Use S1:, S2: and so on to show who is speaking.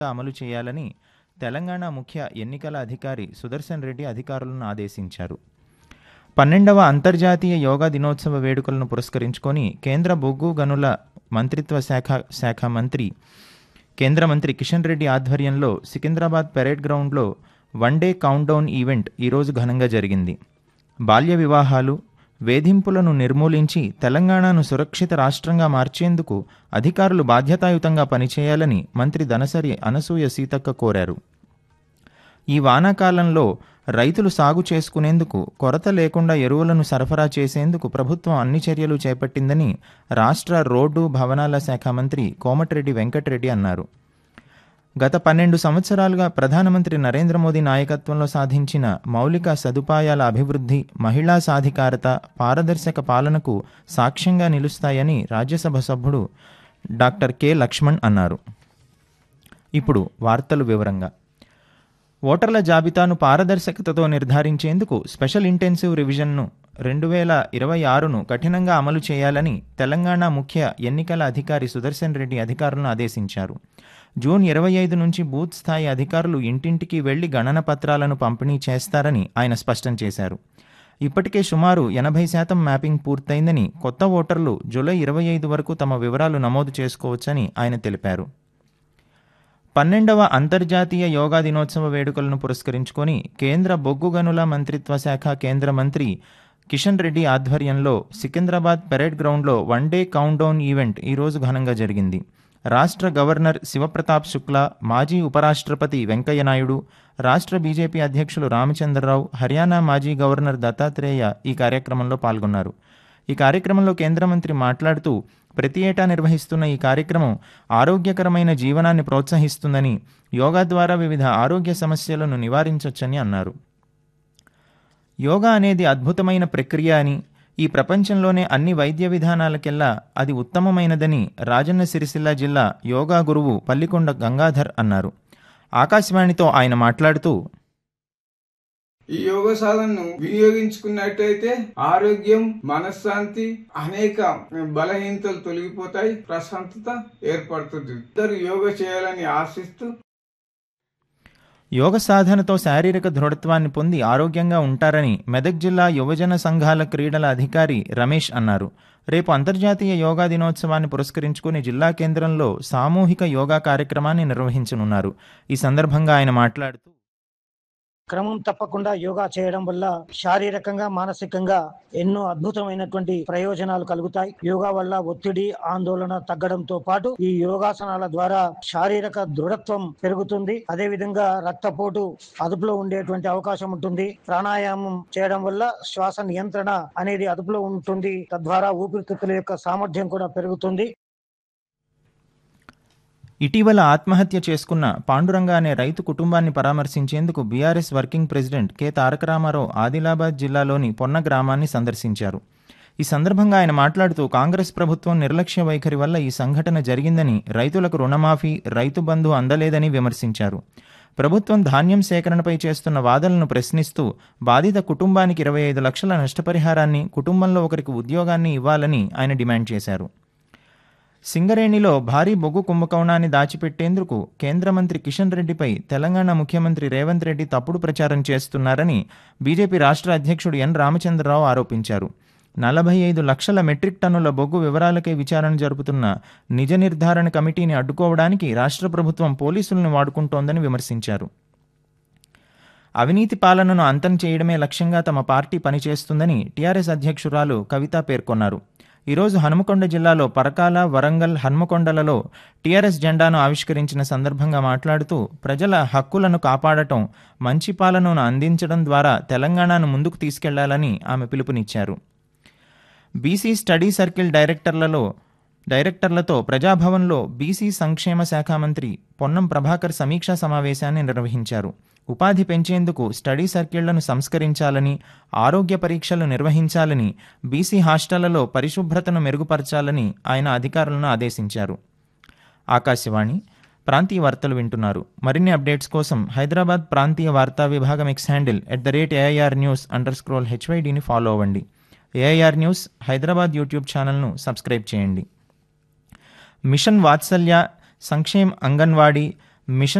S1: అమలు చేయాలని తెలంగాణ ముఖ్య ఎన్నికల అధికారి సుదర్శన్ రెడ్డి అధికారులను ఆదేశించారు పన్నెండవ అంతర్జాతీయ యోగా దినోత్సవ వేడుకలను పురస్కరించుకొని కేంద్ర బొగ్గు గనుల మంత్రిత్వ శాఖ శాఖ మంత్రి కేంద్ర మంత్రి కిషన్ రెడ్డి ఆధ్వర్యంలో సికింద్రాబాద్ పెరేడ్ గ్రౌండ్లో వన్ డే కౌంట్డౌన్ ఈవెంట్ ఈరోజు ఘనంగా జరిగింది బాల్య వివాహాలు వేధింపులను నిర్మూలించి తెలంగాణను సురక్షిత రాష్ట్రంగా మార్చేందుకు అధికారులు బాధ్యతాయుతంగా పనిచేయాలని మంత్రి దనసరి అనసూయ సీతక్క కోరారు ఈ వానాకాలంలో రైతులు సాగు చేసుకునేందుకు కొరత లేకుండా ఎరువులను సరఫరా చేసేందుకు ప్రభుత్వం అన్ని చర్యలు చేపట్టిందని రాష్ట్ర రోడ్డు భవనాల శాఖ మంత్రి కోమటిరెడ్డి వెంకటరెడ్డి అన్నారు గత పన్నెండు సంవత్సరాలుగా ప్రధానమంత్రి నరేంద్ర మోదీ నాయకత్వంలో సాధించిన మౌలిక సదుపాయాల అభివృద్ధి మహిళా సాధికారత పారదర్శక పాలనకు సాక్ష్యంగా నిలుస్తాయని రాజ్యసభ సభ్యుడు డాక్టర్ కె లక్ష్మణ్ అన్నారు ఇప్పుడు వార్తలు వివరంగా ఓటర్ల జాబితాను పారదర్శకతతో నిర్ధారించేందుకు స్పెషల్ ఇంటెన్సివ్ రివిజన్ను రెండు వేల ఇరవై ఆరును కఠినంగా అమలు చేయాలని తెలంగాణ ముఖ్య ఎన్నికల అధికారి సుదర్శన్ రెడ్డి అధికారులను ఆదేశించారు జూన్ ఇరవై ఐదు నుంచి బూత్ స్థాయి అధికారులు ఇంటింటికి వెళ్లి గణన పత్రాలను పంపిణీ చేస్తారని ఆయన స్పష్టం చేశారు ఇప్పటికే సుమారు ఎనభై శాతం మ్యాపింగ్ పూర్తయిందని కొత్త ఓటర్లు జూలై ఇరవై ఐదు వరకు తమ వివరాలు నమోదు చేసుకోవచ్చని ఆయన తెలిపారు పన్నెండవ అంతర్జాతీయ యోగా దినోత్సవ వేడుకలను పురస్కరించుకొని కేంద్ర బొగ్గు గనుల మంత్రిత్వ శాఖ కేంద్ర మంత్రి కిషన్ రెడ్డి ఆధ్వర్యంలో సికింద్రాబాద్ పెరేడ్ గ్రౌండ్లో వన్ డే కౌంట్డౌన్ ఈవెంట్ ఈరోజు ఘనంగా జరిగింది రాష్ట్ర గవర్నర్ శివప్రతాప్ శుక్లా మాజీ ఉపరాష్ట్రపతి వెంకయ్యనాయుడు రాష్ట్ర బీజేపీ అధ్యక్షులు రామచంద్రరావు హర్యానా మాజీ గవర్నర్ దత్తాత్రేయ ఈ కార్యక్రమంలో పాల్గొన్నారు ఈ కార్యక్రమంలో కేంద్ర మంత్రి మాట్లాడుతూ ప్రతి ఏటా నిర్వహిస్తున్న ఈ కార్యక్రమం ఆరోగ్యకరమైన జీవనాన్ని ప్రోత్సహిస్తుందని యోగా ద్వారా వివిధ ఆరోగ్య సమస్యలను నివారించవచ్చని అన్నారు యోగా అనేది అద్భుతమైన ప్రక్రియ అని ఈ ప్రపంచంలోనే అన్ని వైద్య విధానాలకెల్లా అది ఉత్తమమైనదని రాజన్న సిరిసిల్ల జిల్లా యోగా గురువు పల్లికొండ గంగాధర్ అన్నారు ఆకాశవాణితో ఆయన మాట్లాడుతూ
S2: ఈ యోగ సాధనను వినియోగించుకున్నట్టయితే ఆరోగ్యం మనశ్శాంతి అనేక బలహీనతలు తొలగిపోతాయి ప్రశాంతత ఏర్పడుతుంది ఇద్దరు యోగ చేయాలని ఆశిస్తూ
S1: యోగ సాధనతో శారీరక దృఢత్వాన్ని పొంది ఆరోగ్యంగా ఉంటారని మెదక్ జిల్లా యువజన సంఘాల క్రీడల అధికారి రమేష్ అన్నారు రేపు అంతర్జాతీయ యోగా దినోత్సవాన్ని పురస్కరించుకుని జిల్లా కేంద్రంలో సామూహిక యోగా కార్యక్రమాన్ని నిర్వహించనున్నారు ఈ సందర్భంగా ఆయన మాట్లాడుతూ
S3: క్రమం తప్పకుండా యోగా చేయడం వల్ల శారీరకంగా మానసికంగా ఎన్నో అద్భుతమైనటువంటి ప్రయోజనాలు కలుగుతాయి యోగా వల్ల ఒత్తిడి ఆందోళన తగ్గడంతో పాటు ఈ యోగాసనాల ద్వారా శారీరక దృఢత్వం పెరుగుతుంది అదే విధంగా రక్తపోటు అదుపులో ఉండేటువంటి అవకాశం ఉంటుంది ప్రాణాయామం చేయడం వల్ల శ్వాస నియంత్రణ అనేది అదుపులో ఉంటుంది తద్వారా ఊపిరితిత్తుల యొక్క సామర్థ్యం కూడా పెరుగుతుంది
S1: ఇటీవల ఆత్మహత్య చేసుకున్న పాండురంగ అనే రైతు కుటుంబాన్ని పరామర్శించేందుకు BRS working president K Taraka Ramarao Adilabad జిల్లాలోని పొన్న గ్రామాన్ని సందర్శించారు ఈ సందర్భంగా ఆయన మాట్లాడుతూ కాంగ్రెస్ ప్రభుత్వం నిర్లక్ష్య వైఖరి వల్ల ఈ సంఘటన జరిగిందని రైతులకు రుణమాఫీ రైతు బంధు అందలేదని విమర్శించారు ప్రభుత్వం ధాన్యం సేకరణపై చేస్తున్న వాదనలను ప్రశ్నిస్తూ బాధిత కుటుంబానికి ఇరవై ఐదు లక్షల నష్టపరిహారాన్ని కుటుంబంలో ఒకరికి ఉద్యోగాన్ని ఇవ్వాలని ఆయన డిమాండ్ చేశారు సింగరేణిలో భారీ బొగ్గు కుంభకోణాన్ని దాచిపెట్టేందుకు కేంద్ర మంత్రి కిషన్ రెడ్డిపై తెలంగాణ ముఖ్యమంత్రి రేవంత్ రెడ్డి తప్పుడు ప్రచారం చేస్తున్నారని బీజేపీ రాష్ట్ర అధ్యక్షుడు ఎన్ రామచంద్రరావు ఆరోపించారు నలభై ఐదు లక్షల మెట్రిక్ టన్నుల బొగ్గు వివరాలకై విచారణ జరుపుతున్న నిజ నిర్ధారణ కమిటీని అడ్డుకోవడానికి రాష్ట్ర ప్రభుత్వం పోలీసులను వాడుకుంటోందని విమర్శించారు అవినీతి పాలనను అంతం చేయడమే లక్ష్యంగా తమ పార్టీ పనిచేస్తుందని టీఆర్ఎస్ అధ్యక్షురాలు కవిత పేర్కొన్నారు ఈరోజు హనుమకొండ జిల్లాలో పరకాల వరంగల్ హన్మకొండలలో టీఆర్ఎస్ జెండాను ఆవిష్కరించిన సందర్భంగా మాట్లాడుతూ ప్రజల హక్కులను కాపాడటం మంచి పాలనను అందించడం ద్వారా తెలంగాణను ముందుకు తీసుకెళ్లాలని ఆమె పిలుపునిచ్చారు బీసీ స్టడీ సర్కిల్ డైరెక్టర్లలో డైరెక్టర్లతో ప్రజాభవన్లో బీసీ సంక్షేమ శాఖ మంత్రి పొన్నం ప్రభాకర్ సమీక్షా సమావేశాన్ని నిర్వహించారు ఉపాధి పెంచేందుకు స్టడీ సర్కిళ్లను సంస్కరించాలని ఆరోగ్య పరీక్షలు నిర్వహించాలని బీసీ హాస్టళ్లలో పరిశుభ్రతను మెరుగుపరచాలని ఆయన అధికారులను ఆదేశించారు ఆకాశవాణి ప్రాంతీయ వార్తలు వింటున్నారు మరిన్ని అప్డేట్స్ కోసం హైదరాబాద్ ప్రాంతీయ వార్తా విభాగం X handle at the rate AIR news under scroll హెచ్వైడిని ఫాలో అవ్వండి ఏఐఆర్ న్యూస్ హైదరాబాద్ యూట్యూబ్ ఛానల్ను సబ్స్క్రైబ్ చేయండి మిషన్ వాత్సల్య సంక్షేమ్ అంగన్వాడీ మిషన్